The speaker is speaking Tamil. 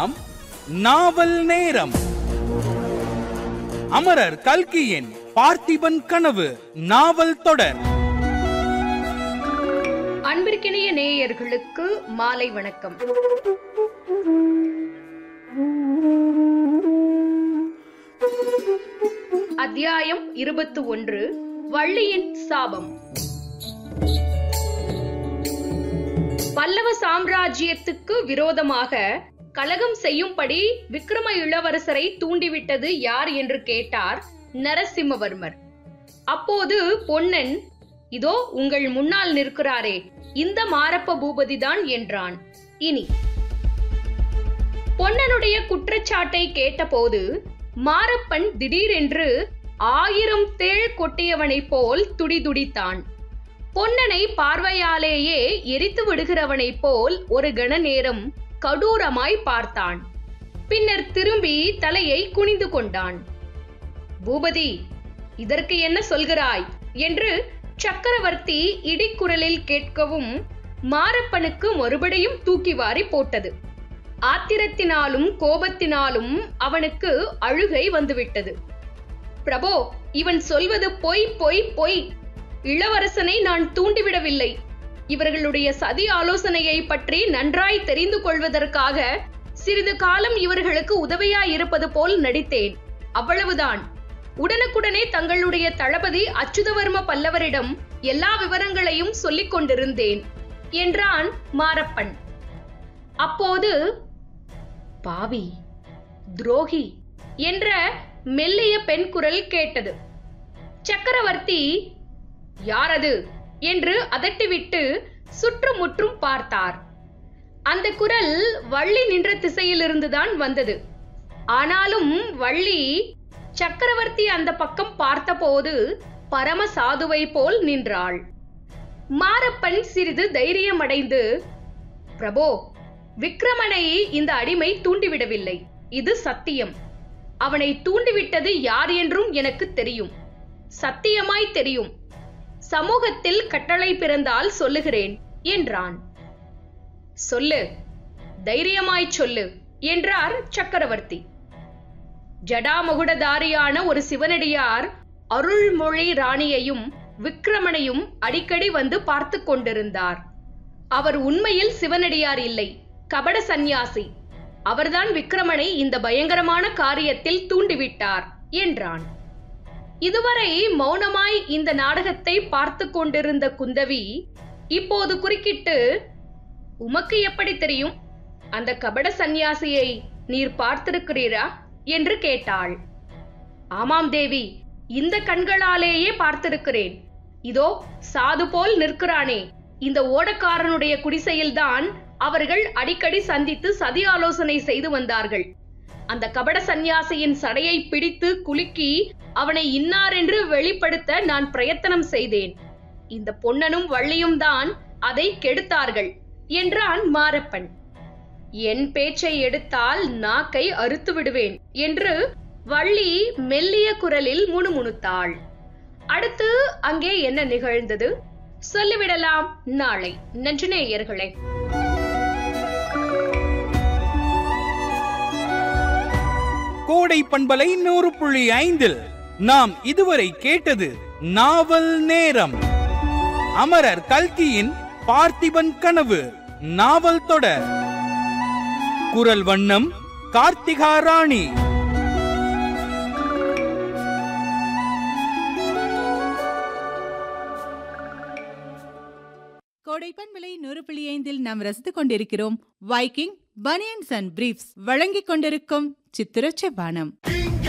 கேட்கலாம் நாவல் நேரம் அமரர் கல்கியின் பார்த்திபன் கனவு நாவல் தொடர் அன்பிற்கினிய நேயர்களுக்கு மாலை வணக்கம் அத்தியாயம் இருபத்து ஒன்று வள்ளியின் சாபம் பல்லவ சாம்ராஜ்யத்துக்கு விரோதமாக கலகம் செய்யும்படி விக்ரம இளவரசரை தூண்டிவிட்டது யார் என்று கேட்டார் நரசிம்மவர்மர் அப்போது பொன்னன் இதோ உங்கள் முன்னால் நிற்கிறாரே இந்த மாரப்ப பூபதிதான் என்றான் இனி பொன்னனுடைய குற்றச்சாட்டை கேட்டபோது மாரப்பன் திடீரென்று ஆயிரம் தேள் கொட்டியவனைப் போல் துடிதுடித்தான் பொன்னனை பார்வையாலேயே எரித்து விடுகிறவனைப் போல் ஒரு கண நேரம் கடூரமாய் பார்த்தான் பின்னர் திரும்பி தலையை குனிந்து கொண்டான் பூபதி இதற்கு என்ன சொல்கிறாய் என்று சக்கரவர்த்தி இடிக்குரலில் கேட்கவும் மாரப்பனுக்கு மறுபடியும் தூக்கி வாரி போட்டது ஆத்திரத்தினாலும் கோபத்தினாலும் அவனுக்கு அழுகை வந்துவிட்டது பிரபோ இவன் சொல்வது பொய் பொய் பொய் இளவரசனை நான் தூண்டிவிடவில்லை இவர்களுடைய சதி ஆலோசனையை பற்றி நன்றாய் தெரிந்து கொள்வதற்காக சிறிது காலம் இவர்களுக்கு உதவியாய் இருப்பது போல் நடித்தேன் அவ்வளவுதான் உடனுக்குடனே தங்களுடைய தளபதி அச்சுதவர்ம பல்லவரிடம் எல்லா விவரங்களையும் சொல்லிக் கொண்டிருந்தேன் என்றான் மாரப்பன் அப்போது பாவி துரோகி என்ற மெல்லிய பெண் குரல் கேட்டது சக்கரவர்த்தி யாரது என்று அதட்டிவிட்டு சுற்றுமுற்றும் பார்த்தார் அந்த குரல் வள்ளி நின்ற திசையிலிருந்துதான் வந்தது ஆனாலும் வள்ளி சக்கரவர்த்தி அந்த பக்கம் பார்த்தபோது பரம சாதுவை போல் நின்றாள் மாரப்பன் சிறிது தைரியமடைந்து பிரபோ விக்ரமனை இந்த அடிமை தூண்டிவிடவில்லை இது சத்தியம் அவனை தூண்டிவிட்டது யார் என்றும் எனக்கு தெரியும் சத்தியமாய் தெரியும் சமூகத்தில் கட்டளை பிறந்தால் சொல்லுகிறேன் என்றான் சொல்லு தைரியமாய் சொல்லு என்றார் சக்கரவர்த்தி ஜடாமகுடதாரியான ஒரு சிவனடியார் அருள்மொழி ராணியையும் விக்ரமனையும் அடிக்கடி வந்து பார்த்து கொண்டிருந்தார் அவர் உண்மையில் சிவனடியார் இல்லை கபட சந்நியாசி அவர்தான் விக்ரமனை இந்த பயங்கரமான காரியத்தில் தூண்டிவிட்டார் என்றான் இதுவரை மௌனமாய் இந்த நாடகத்தை பார்த்து கொண்டிருந்த குந்தவி இப்போது குறுக்கிட்டு உமக்கு எப்படி தெரியும் அந்த கபட சந்நியாசியை நீர் பார்த்திருக்கிறீரா என்று கேட்டாள் ஆமாம் தேவி இந்த கண்களாலேயே பார்த்திருக்கிறேன் இதோ சாது போல் நிற்கிறானே இந்த ஓடக்காரனுடைய குடிசையில்தான் அவர்கள் அடிக்கடி சந்தித்து சதி ஆலோசனை செய்து வந்தார்கள் அந்த கபட சந்நியாசியின் சடையை பிடித்து குலுக்கி அவனை இன்னாரென்று வெளிப்படுத்த நான் பிரயத்தனம் செய்தேன் இந்த பொன்னனும் வள்ளியும் தான் அதை கெடுத்தார்கள் என்றான் மாரப்பன் என் பேச்சை எடுத்தால் நாக்கை அறுத்து விடுவேன் என்று வள்ளி மெல்லிய குரலில் முணுமுணுத்தாள் அடுத்து அங்கே என்ன நிகழ்ந்தது சொல்லிவிடலாம் நாளை நன்று நேயர்களே கோடை பண்பலை நூறு புள்ளி ஐந்தில் நாம் இதுவரை கேட்டது நாவல் நேரம் அமரர் கல்கியின் பார்த்திபன் கனவு நாவல் தொடர் குரல் வண்ணம் கார்த்திகா ராணி கோடைப்பன் விலை நூறு புள்ளி ஐந்தில் நாம் ரசித்துக் கொண்டிருக்கிறோம் வைக்கிங் பனியன்ஸ் அண்ட் பிரீஃப்ஸ் வழங்கிக் கொண்டிருக்கும் சித்திரச்ச பானம்